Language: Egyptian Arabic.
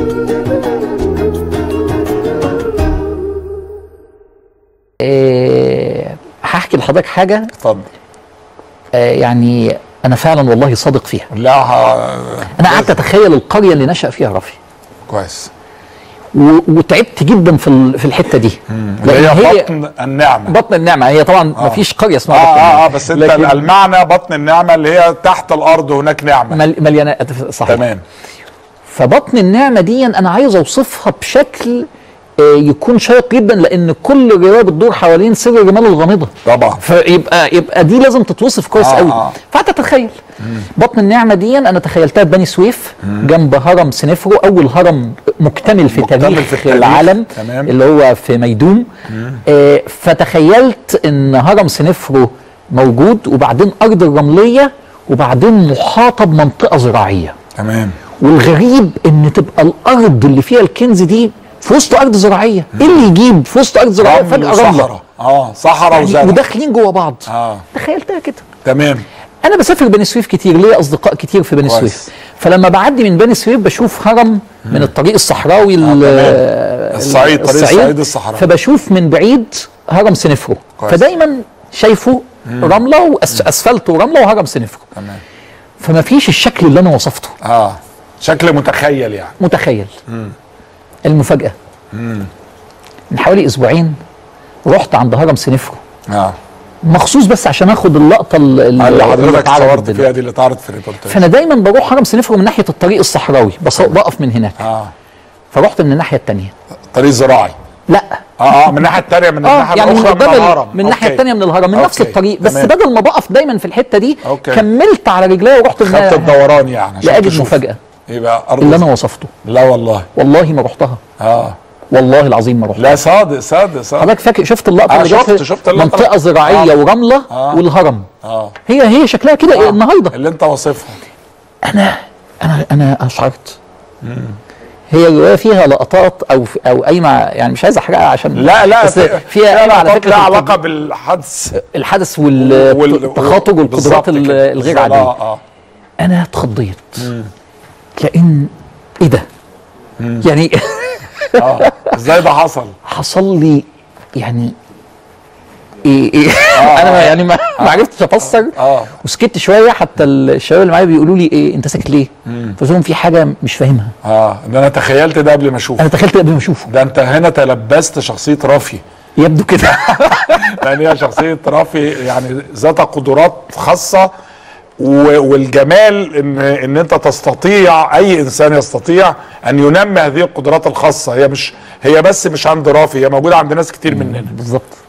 آه، هحكي لحضرتك حاجه اتفضل آه، يعني انا فعلا والله صادق فيها لا ه... انا قعدت اتخيل القريه اللي نشا فيها رافي كويس و- وتعبت جدا في ال- في الحته دي اللي لأن هي بطن النعمه بطن النعمه هي طبعا آه. ما فيش قريه اسمها اه بطن النعمه اه اه بس انت لكن المعنى بطن النعمه اللي هي تحت الارض هناك نعمه مل- مليانه صحيح تمام فبطن النعمه دي انا عايز اوصفها بشكل آه، يكون شيق جدا لان كل روايه بتدور حوالين سر الرمال الغامضه طبعا فيبقى يبقى دي لازم تتوصف كويس آه، قوي آه. فقعدت اتخيل بطن النعمه دي انا تخيلتها في بني سويف جنب هرم سنفرو اول هرم مكتمل في مكتمل تاريخ في التاريخ. العالم تمام. اللي هو في ميدوم آه فتخيلت ان هرم سنفرو موجود وبعدين ارض الرمليه وبعدين محاطه بمنطقه زراعيه تمام والغريب ان تبقى الارض اللي فيها الكنز دي في وسط ارض زراعيه ايه اللي يجيب في وسط ارض زراعيه رمل فجاه رمله وصحراء اه صحراء يعني وزرع وداخلين جوه بعض اه تخيلتها كده تمام انا بسافر بني سويف كتير ليا اصدقاء كتير في بني كويس. سويف فلما بعدي من بني سويف بشوف هرم من الطريق الصحراوي ال- تمام. ال- الصعيد، طريق الصعيد الصحراوي. فبشوف من بعيد هرم سنفرو كويس. فدايما شايفه رمله واسفلت ورمله وهرم سنفرو تمام فما فيش الشكل اللي انا وصفته اه شكل متخيل يعني متخيل المفاجاه من حوالي اسبوعين رحت عند هرم سنفرو اه مخصوص بس عشان اخد اللقطه ال- ال- اللي حضرتك اتعرضت صورت دلوقتي. فيها دي اللي اتعرضت في الريبورتاج فانا دايما بروح هرم سنفرو من ناحيه الطريق الصحراوي بس بقف من هناك اه فرحت من الناحيه الثانيه طريق زراعي لا اه اه من الناحيه الثانيه من اه الناحيه يعني من الاخرى من قدام ال- الهرم من الناحيه أوكي. الثانيه من الهرم من نفس أوكي. الطريق بس تمام. بدل ما بقف دايما في الحته دي أوكي. كملت على رجلي ورحت من- خدت الدوران يعني عشان لاجل تشوف. مفاجاه يبقى ارض اللي انا وصفته لا والله والله ما رحتها اه والله العظيم ما رحتها لا صادق صادق صادق حضرتك فاكر شفت اللقطه آه، اللي جت شفت- في شفت اللقطة. منطقه زراعيه آه. ورمله آه. والهرم اه هي هي شكلها كده آه. النهارده اللي انت واصفها انا انا انا اشعرت هي الروايه فيها لقطات او او قايمه يعني مش عايز احرقها عشان لا لا بس فيها قايمه على فكره لها التج- علاقه بالحدث الحدث وال- والتخاطب والقدرات بالظبط ال- كده. الغير بالظبط. عاديه اه اه انا اتخضيت لان ايه ده يعني اه ازاي ده حصل حصل لي يعني ايه ايه انا ما- يعني ما ما عرفتش افسر اه وسكت شويه حتى الشباب اللي معايا بيقولوا لي ايه انت ساكت ليه؟ قلت لهم في حاجه مش فاهمها اه ده انا تخيلت ده قبل ما اشوفه انا تخيلت قبل ما اشوفه ده انت هنا تلبست شخصيه رافي يبدو كده لان هي شخصيه رافي يعني ذات قدرات خاصه و- والجمال ان ان انت تستطيع اي انسان يستطيع ان ينمي هذه القدرات الخاصه هي مش هي بس مش عند رافي هي موجوده عند ناس كتير مننا بالظبط